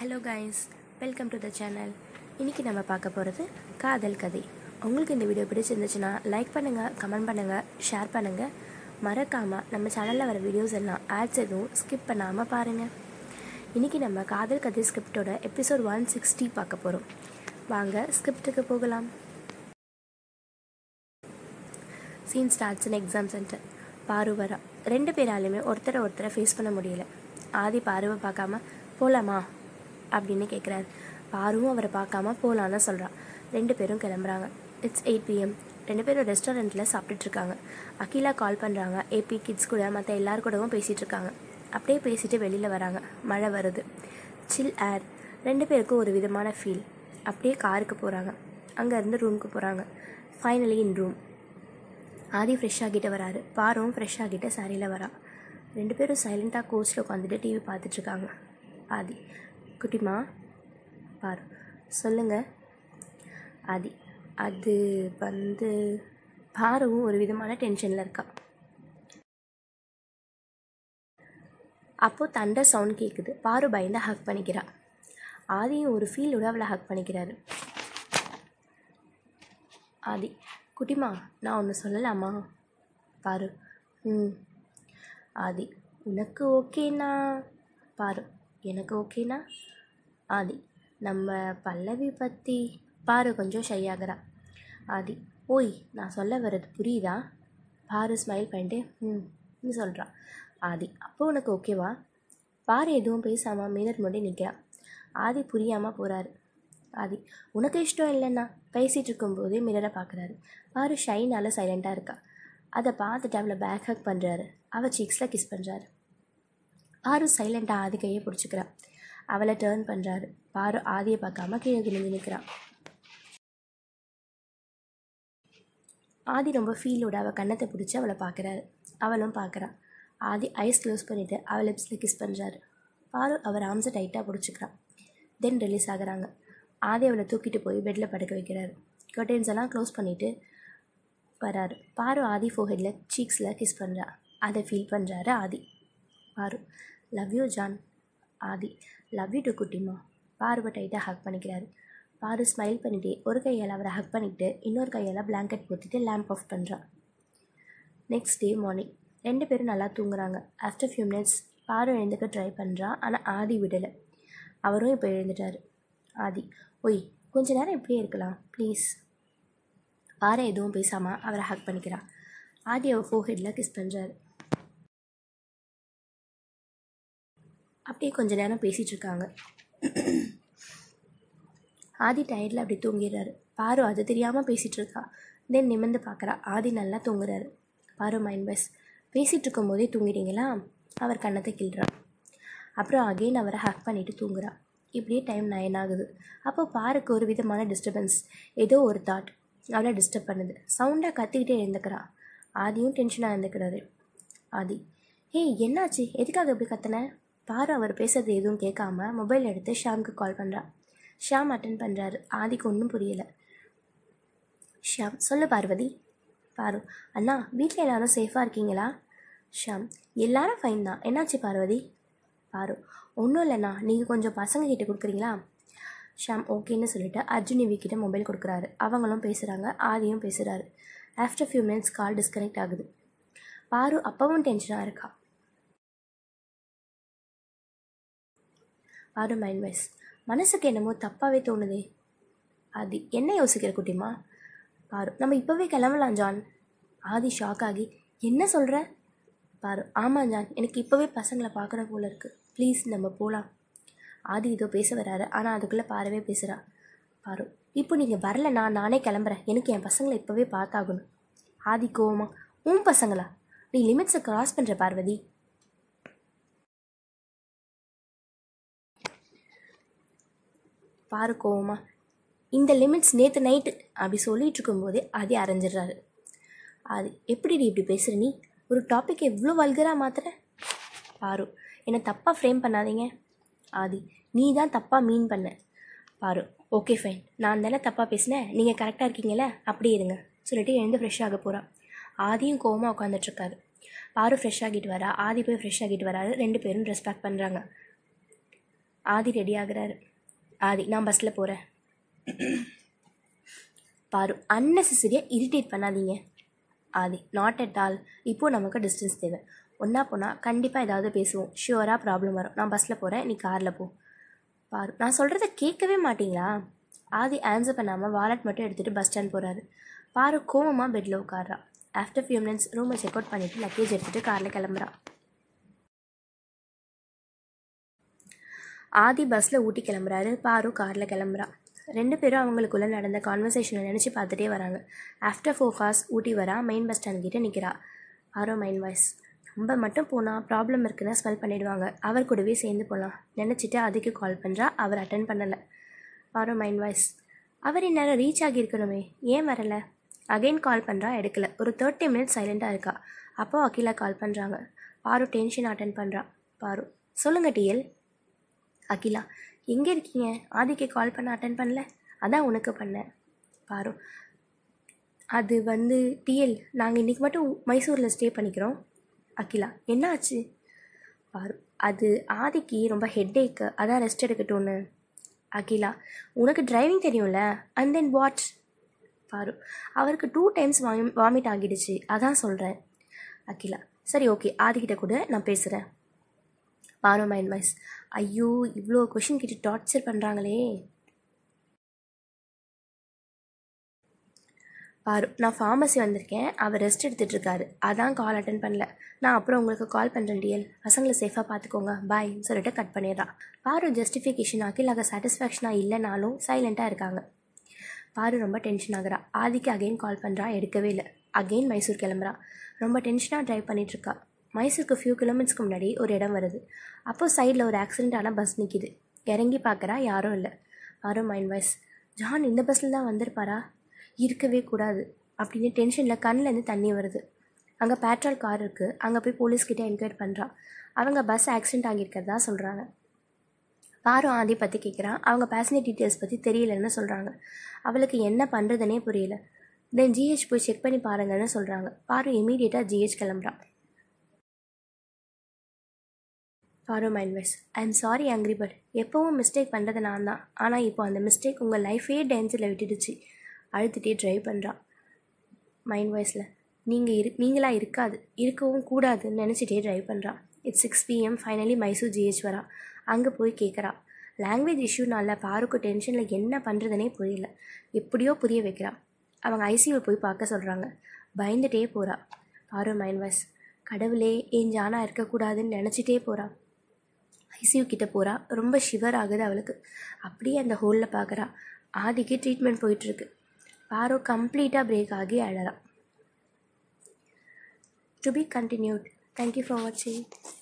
hello guys welcome to the channel இன்றைக்கி நம்ம பார்க்க போகிறது காதல் கதை உங்களுக்கு இந்த வீடியோ பிடிச்சிருந்துச்சுன்னா லைக் பண்ணுங்கள் கமெண்ட் பண்ணுங்கள் ஷேர் பண்ணுங்கள் மறக்காமல் நம்ம சேனலில் வர வீடியோஸ் எல்லாம் ஆட்ஸ் எதுவும் ஸ்கிப் பண்ணாமல் பாருங்கள் இன்றைக்கி நம்ம காதல் கதை ஸ்கிரிப்டோட எபிசோட் ஒன் சிக்ஸ்டி பார்க்க போகிறோம் வாங்க ஸ்கிரிப்டுக்கு போகலாம் scene starts in exam centre Paru வரா ரெண்டு பேராலுமே ஒருத்தரை ஒருத்தரை ஃபேஸ் பண்ண முடியல ஆதி பாருவை பார்க்காம போகலாமா அப்படின்னு கேட்குறாரு பாருவும் அவரை பார்க்காம போகலான்னு சொல்கிறான் ரெண்டு பேரும் கிளம்புறாங்க இட்ஸ் எயிட் பிஎம் ரெண்டு பேரும் ரெஸ்டாரண்ட்டில் சாப்பிட்டுட்டு இருக்காங்க அகிலா கால் பண்ணுறாங்க ஏபி கிட்ஸ் கூட மற்ற எல்லார் கூடவும் பேசிகிட்டு இருக்காங்க அப்படியே பேசிட்டு வெளியில் வராங்க மழை வருது சில் ஏர் ரெண்டு பேருக்கும் ஒரு விதமான ஃபீல் அப்படியே காருக்கு போகிறாங்க அங்கேருந்து ரூமுக்கு போகிறாங்க finally in room Aadhi fresh ஆகிட்டு வராரு பாரும் ஃப்ரெஷ் ஆகிட்டு சாரியில் வரா ரெண்டு பேரும் சைலண்ட்டாக கோச்சில் உட்காந்துட்டு டிவி பார்த்துட்ருக்காங்க ஆதி குட்டிமா பாரு சொல்லுங்க ஆதி அது வந்து பாருவும் ஒரு விதமான டென்ஷனில் இருக்கா அப்போது தண்டர் சவுண்ட் கேட்குது பாரு பயந்து ஹக் பண்ணிக்கிறா ஆதியும் ஒரு ஃபீலோட அவளை ஹக் பண்ணிக்கிறாரு ஆதி குட்டிமா நான் ஒன்று சொல்லலாமா பாரு ம் ஆதி உனக்கு ஓகேனா பாரு எனக்கு ஓகேனா ஆதி நம்ம பல்லவி பற்றி பாரு கொஞ்சம் ஷை ஆகிறா ஆதி ஓய் நான் சொல்ல வர்றது புரியுதா பாரு ஸ்மைல் பண்ணிட்டு ம் நீ சொல்கிறா ஆதி அப்போ உனக்கு ஓகேவா பாரு எதுவும் பேசாமல் மிரர் முன்னாடி நிற்கிறா ஆதி புரியாமல் போகிறாரு ஆதி உனக்கு இஷ்டம் இல்லைன்னா பேசிகிட்டு இருக்கும்போதே மிரரை பார்க்குறாரு பாரு ஷைனால் சைலண்ட்டாக இருக்கா அதை பார்த்துட்டு அவளை பேக் ஹக் பண்ணுறாரு அவள் சீக்ஸில் கிஸ் பண்ணுறாரு பாரு சைலண்ட்டாக ஆதி கையை பிடிச்சிக்கிறா அவளை டேர்ன் பண்ணுறாரு பாரு ஆதியை பார்க்காம கீழே குனிஞ்சு நிற்கிறான் ஆதி ரொம்ப ஃபீலோட அவள் கன்னத்தை பிடிச்சி அவளை பார்க்குறாரு அவளும் பார்க்குறா ஆதி ஐஸ் க்ளோஸ் பண்ணிவிட்டு அவள் லிப்ஸில் கிஸ் பண்ணுறாரு பாரு அவர் ஆம்ஸை டைட்டாக பிடிச்சிக்கிறான் தென் ரிலீஸ் ஆகுறாங்க ஆதி அவளை தூக்கிட்டு போய் பெட்டில் படுக்க வைக்கிறாரு கர்டன்ஸ் எல்லாம் க்ளோஸ் பண்ணிவிட்டு வராரு பாரு ஆதி ஃபோஹெட்டில் சீக்ஸில் கிஸ் பண்ணுறா அதை ஃபீல் பண்ணுறாரு ஆதி பாரு லவ் யூ ஜான் ஆதி லவ் யூ டு குட்டிமா பாருவை டைட்டாக ஹக் பண்ணிக்கிறாரு பாரு ஸ்மைல் பண்ணிட்டு ஒரு கையால் அவரை ஹக் பண்ணிக்கிட்டு இன்னொரு கையால் பிளாங்கெட் போட்டுட்டு லேம்ப் ஆஃப் பண்ணுறா நெக்ஸ்ட் டே மார்னிங் ரெண்டு பேரும் நல்லா தூங்குறாங்க ஆஃப்டர் ஃபியூ மினிட்ஸ் பாரு எழுந்துக்க ட்ரை பண்ணுறா ஆனால் ஆதி விடலை அவரும் இப்போ எழுந்துட்டார் ஆதி ஒய் கொஞ்ச நேரம் இப்படியே இருக்கலாம் ப்ளீஸ் பாரு எதுவும் பேசாமல் அவரை ஹக் பண்ணிக்கிறா ஆதி அவர் ஃபோஹெட்டில் கிஸ் பண்ணுறாரு அப்படியே கொஞ்ச நேரம் பேசிகிட்டு இருக்காங்க ஆதி டயர்டில் அப்படி தூங்கிடுறாரு பாரு அது தெரியாமல் பேசிகிட்டு இருக்கா தென் நிமிர்ந்து பார்க்குறா ஆதி நல்லா தூங்குறாரு பாரு மைண்ட் பஸ் பேசிகிட்டு இருக்கும்போதே தூங்கிட்டீங்களா அவர் கன்னத்தை கிள்றா அப்புறம் அகெயின் அவரை ஹக் பண்ணிவிட்டு தூங்குறா இப்படியே டைம் நைன் ஆகுது அப்போ பாருக்கு ஒரு விதமான டிஸ்டர்பன்ஸ் ஏதோ ஒரு தாட் அவளை டிஸ்டர்ப் பண்ணுது சவுண்டாக கத்திக்கிட்டே எழுந்துக்கிறா ஆதியும் டென்ஷனாக இருந்துக்கிறாரு ஆதி ஏய் என்னாச்சு எதுக்காக இப்படி கத்துன பாரு அவர் பேசுறது எதுவும் கேட்காம மொபைல் எடுத்து ஷாம்க்கு கால் பண்ணுறா ஷாம் அட்டன் பண்ணுறாரு ஆதிக்கு ஒன்றும் புரியலை ஷாம் சொல்லு பார்வதி பாரு அண்ணா வீட்டில் எல்லாரும் சேஃபாக இருக்கீங்களா ஷாம் எல்லாரும் ஃபைன் தான் என்னாச்சு பார்வதி பாரு ஒன்றும் இல்லைண்ணா நீங்கள் கொஞ்சம் பசங்க கிட்ட கொடுக்குறீங்களா ஷாம் ஓகேன்னு சொல்லிட்டு அர்ஜுன் இவி கிட்ட மொபைல் கொடுக்குறாரு அவங்களும் பேசுகிறாங்க ஆதியும் பேசுகிறாரு after few minutes call disconnect ஆகுது பாரு அப்பவும் டென்ஷனாக இருக்கா பாரு மைண்ட் வைஸ் மனசுக்கு என்னமோ தப்பாகவே தோணுதே ஆதி என்ன யோசிக்கிற குட்டிமா பாரு நம்ம இப்போவே கிளம்பலாம் ஜான் ஆதி ஷாக் ஆகி என்ன சொல்கிற பாரு ஆமாம் ஜான் எனக்கு இப்போவே பசங்களை பார்க்குற போல இருக்குது ப்ளீஸ் நம்ம போகலாம் ஆதி இதோ பேச வராரு ஆனால் அதுக்குள்ளே பாரவே பேசுகிறா பாரு இப்போ நீங்கள் வரலண்ணா நானே கிளம்புறேன் எனக்கு என் பசங்களை இப்போவே பார்த்தாகணும் ஆதி கோவமா உன் பசங்களா நீ லிமிட்ஸை கிராஸ் பண்ணுற பார்வதி பாரு கோவமா இந்த லிமிட்ஸ் நேற்று நைட்டு அப்படி சொல்லிட்டு இருக்கும்போதே ஆதி அரைஞ்சிடுறாரு ஆதி எப்படி நீ இப்படி பேசுகிற நீ ஒரு டாபிக் எவ்வளோ வல்கராக மாத்துற பாரு என்னை தப்பாக ஃப்ரேம் பண்ணாதீங்க ஆதி நீ தான் தப்பாக மீன் பண்ண பாரு ஓகே ஃபைன் நான் தானே தப்பாக பேசினேன் நீங்கள் கரெக்டாக இருக்கீங்களே அப்படியே இருங்க சொல்லிட்டு எழுந்து ஃப்ரெஷ் ஆக போகிறான் ஆதியும் கோவமாக உட்காந்துட்ருக்காரு பாரு ஃப்ரெஷ் ஆகிட்டு வரா ஆதி போய் ஃப்ரெஷ் ஆகிட்டு வராரு ரெண்டு பேரும் ட்ரெஸ் பேக் பண்ணுறாங்க ஆதி ரெடி ஆகுறாரு ஆதி நான் பஸ்ஸில் போகிறேன் பாரு அன்னெசரியாக இரிட்டேட் பண்ணாதீங்க ஆதி நாட் அட் ஆல் இப்போது நமக்கு டிஸ்டன்ஸ் தேவை ஒன்றா போனால் கண்டிப்பாக ஏதாவது பேசுவோம் ஷியோராக ப்ராப்ளம் வரும் நான் பஸ்ஸில் போகிறேன் நீ காரில் போ பாரு நான் சொல்கிறத கேட்கவே மாட்டீங்களா ஆதி ஆன்சர் பண்ணாமல் வாலெட் மட்டும் எடுத்துகிட்டு பஸ் ஸ்டாண்ட் போகிறாரு பாரு கோவமாக பெட்டில் உட்கார்றா ஆஃப்டர் ஃபியூ மினிட்ஸ் ரூமை செக் அவுட் பண்ணிவிட்டு லக்கேஜ் எடுத்துகிட்டு காரில் கிளம்புறா ஆதி பஸ்ஸில் ஊட்டி கிளம்புறாரு பாரு காரில் கிளம்புறா ரெண்டு பேரும் அவங்களுக்குள்ளே நடந்த கான்வர்சேஷனை நினச்சி பார்த்துட்டே வராங்க ஆஃப்டர் ஃபோர் ஹார்ஸ் ஊட்டி வரா மெயின் பஸ் ஸ்டாண்ட் கிட்டே நிற்கிறா ஆரோ மைண்ட் வாய்ஸ் நம்ம மட்டும் போனால் ப்ராப்ளம் இருக்குன்னு ஸ்மெல் பண்ணிடுவாங்க அவர் கூடவே சேர்ந்து போகலாம் நினச்சிட்டு அதுக்கு கால் பண்ணுறா அவர் அட்டன் பண்ணலை ஆரோ மைண்ட் வாய்ஸ் அவர் இந்நேரம் ரீச் ஆகியிருக்கணுமே ஏன் வரலை அகைன் கால் பண்ணுறா எடுக்கல ஒரு தேர்ட்டி மினிட்ஸ் சைலண்ட்டாக இருக்கா அப்போ அகிலா கால் பண்ணுறாங்க பாரு டென்ஷன் அட்டன் பண்ணுறா பாரு சொல்லுங்கள் டிஎல் அகிலா எங்கே இருக்கீங்க ஆதிக்கு கால் பண்ண அட்டன் பண்ணல அதான் உனக்கு பண்ணேன் பாரு அது வந்து டிஎல் நாங்கள் இன்றைக்கி மட்டும் மைசூரில் ஸ்டே பண்ணிக்கிறோம் அகிலா என்ன ஆச்சு பாரு அது ஆதிக்கு ரொம்ப ஹெட்டேக்கு அதான் ரெஸ்ட் எடுக்கட்டும்னு அகிலா உனக்கு டிரைவிங் தெரியும்ல அண்ட் தென் வாட் பாரு அவருக்கு டூ டைம்ஸ் வாமி வாமிட் ஆகிடுச்சு அதான் சொல்கிறேன் அகிலா சரி ஓகே ஆதிக்கிட்ட கூட நான் பேசுகிறேன் பாரு மைண்ட் வாய்ஸ் ஐயோ இவ்வளோ கொஷின் கிட்ட டார்ச்சர் பண்ணுறாங்களே பாரு நான் ஃபார்மசி வந்திருக்கேன் அவர் ரெஸ்ட் எடுத்துகிட்டு இருக்காரு அதான் கால் அட்டன் பண்ணல நான் அப்புறம் உங்களுக்கு கால் பண்ணுறேன் டிஎல் பசங்களை சேஃபாக பார்த்துக்கோங்க பாய் சொல்லிட்டு கட் பண்ணிடுறா பாரு ஜஸ்டிஃபிகேஷன் அகிலாக சாட்டிஸ்ஃபேக்ஷனாக இல்லைனாலும் சைலண்ட்டாக இருக்காங்க பாரு ரொம்ப டென்ஷன் ஆகுறா ஆதிக்கு அகைன் கால் பண்ணுறா எடுக்கவே இல்லை அகைன் மைசூர் கிளம்புறா ரொம்ப டென்ஷனாக ட்ரைவ் பண்ணிகிட்ருக்கா மைசூருக்கு ஃபியூ கிலோமீட்டர்ஸ்க்கு முன்னாடி ஒரு இடம் வருது அப்போது சைடில் ஒரு ஆக்சிடென்ட்டான பஸ் நிற்கிது இறங்கி பார்க்குறா யாரும் இல்லை பாரு மைண்ட் வாய்ஸ் ஜான் இந்த பஸ்ஸில் தான் வந்திருப்பாரா இருக்கவே கூடாது அப்படின்னு டென்ஷனில் கண்ணிலேருந்து தண்ணி வருது அங்கே பேட்ரோல் கார் இருக்குது அங்கே போய் போலீஸ்கிட்ட என்கொயரி பண்ணுறா அவங்க பஸ் ஆக்சிடென்ட் ஆகியிருக்கிறதா சொல்கிறாங்க பாரு ஆதி பற்றி கேட்குறான் அவங்க பேசஞ்சர் டீட்டெயில்ஸ் பற்றி தெரியலன்னு சொல்கிறாங்க அவளுக்கு என்ன பண்ணுறதுனே புரியல தென் ஜிஹெச் போய் செக் பண்ணி பாருங்கன்னு சொல்கிறாங்க பாரு இமீடியட்டாக ஜிஹெச் கிளம்புறான் Paru mind wise I am sorry angry but எப்போவும் மிஸ்டேக் பண்ணுறது நான் தான் ஆனால் இப்போ அந்த மிஸ்டேக் உங்கள் லைஃபே டேஞ்சரில் விட்டுடுச்சு அழுத்துட்டே ட்ரைவ் பண்ணுறான் மைண்ட் வாய்ஸில் நீங்கள் இரு நீங்களாக இருக்காது இருக்கவும் கூடாதுன்னு நினச்சிட்டே ட்ரைவ் பண்ணுறான் it's six PM finally Mysore GH வரா அங்கே போய் கேட்குறா லாங்குவேஜ் இஷ்யூனால பாருக்கு டென்ஷனில் என்ன பண்ணுறதுனே புரியல எப்படியோ புரிய வைக்கிறா அவங்க ஐசியூ போய் பார்க்க சொல்கிறாங்க பயந்துட்டே போகிறா பாரு மைண்ட் வாய்ஸ் கடவுளே என் ஜானா இருக்கக்கூடாதுன்னு நினச்சிட்டே போகிறா ஐசியூ கிட்ட போகிறா ரொம்ப ஷிவர் ஆகுது அவளுக்கு அப்படியே அந்த ஹோலில் பார்க்குறா ஆதிக்கு ட்ரீட்மெண்ட் போயிட்டுருக்கு பாரோ கம்ப்ளீட்டாக பிரேக் ஆகி அழறா to be continued thank you for வாட்சிங்